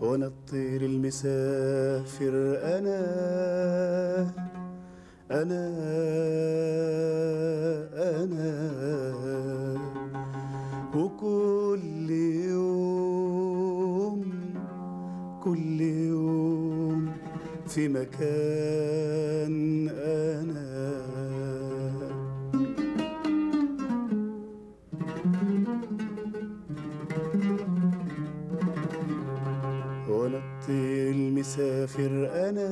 وانا الطير المسافر انا انا انا وكل يوم كل يوم في مكان انا وانا الطير المسافر انا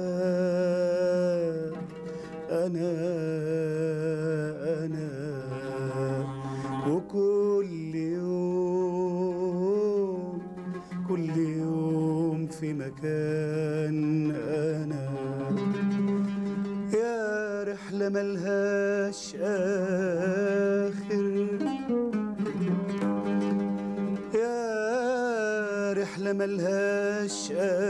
انا انا وكل يوم كل يوم في مكان انا يا رحلة ملهاش آخر يا رحلة ملهاش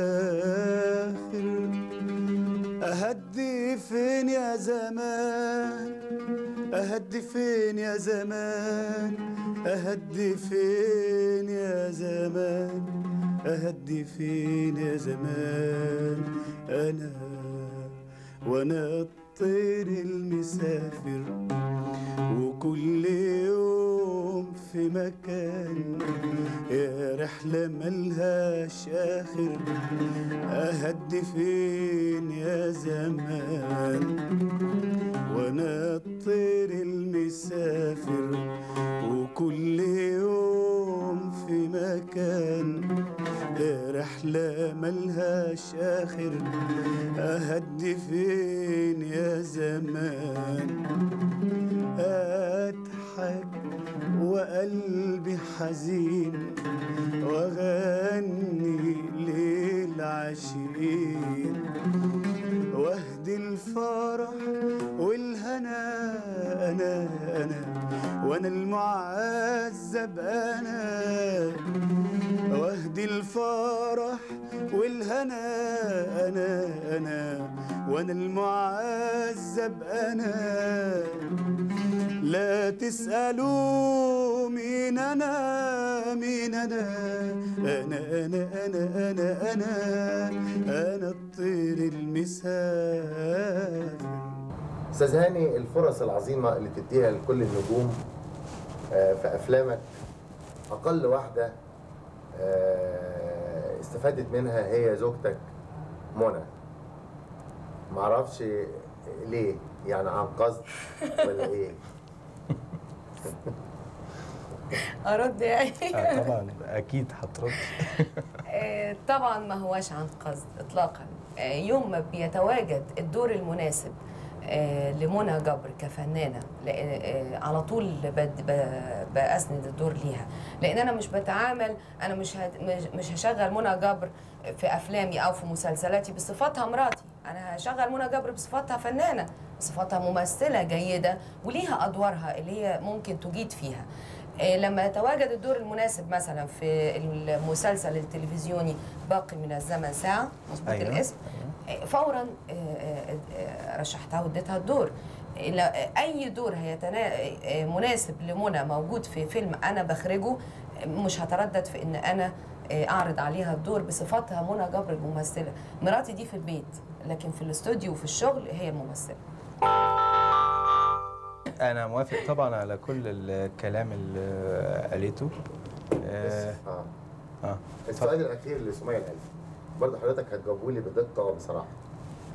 آخر أهدي فين يا زمان أهدي فين يا زمان أهدي فين يا زمان أهدي فين يا زمان أنا وأنا الطير المسافر وكل يوم في مكان يا رحلة ملهاش آخر أهدي فين يا زمان وأنا الطير المسافر وكل يوم في مكان يا رحلة ملهاش آخر أهدي فين يا زمان أضحك وقلبي حزين وأغني للعاشقين واهدي الفرح والهنا أنا أنا وأنا المعذب أنا واهدي الفرح والهنا أنا أنا وأنا المعذب أنا لا تسألوا مين أنا مين أنا أنا أنا أنا أنا أنا أنا الطير المسافر استاذ هاني الفرص العظيمه اللي بتديها لكل النجوم آه، في افلامك اقل واحده آه، استفادت منها هي زوجتك منى معرفش ليه يعني عن قصد ولا ايه ارد يعني آه طبعا اكيد هترد آه، طبعا ما هواش عن قصد اطلاقا آه، يوم ما بيتواجد الدور المناسب آه، لمنى جبر كفنانه لأن- آه، على طول بد- ب- باسند الدور ليها لان انا مش بتعامل انا مش هت- مش- مش هشغل منى جبر في افلامي او في مسلسلاتي بصفتها مراتي انا هشغل منى جبر بصفتها فنانه بصفتها ممثله جيده وليها ادوارها اللي هي ممكن تجيد فيها آه، لما يتواجد الدور المناسب مثلا في المسلسل التلفزيوني باقي من الزمن ساعة مظبوط أيوة، الاسم آه، فورا آه، آه، آه، رشحتها واديتها الدور آه، لا- آه، اي دور هيتنا... آه، مناسب لمنى موجود في فيلم انا بخرجه آه، مش هتردد في ان انا آه، اعرض عليها الدور بصفتها منى جبر الممثله مراتي دي في البيت لكن في الاستوديو وفي الشغل هي الممثله انا موافق طبعا على كل الكلام اللي قالته آه اه اه السؤال الاخير لسمية الالفي برضه حضرتك هتجاوبوا لي بدقه وبصراحه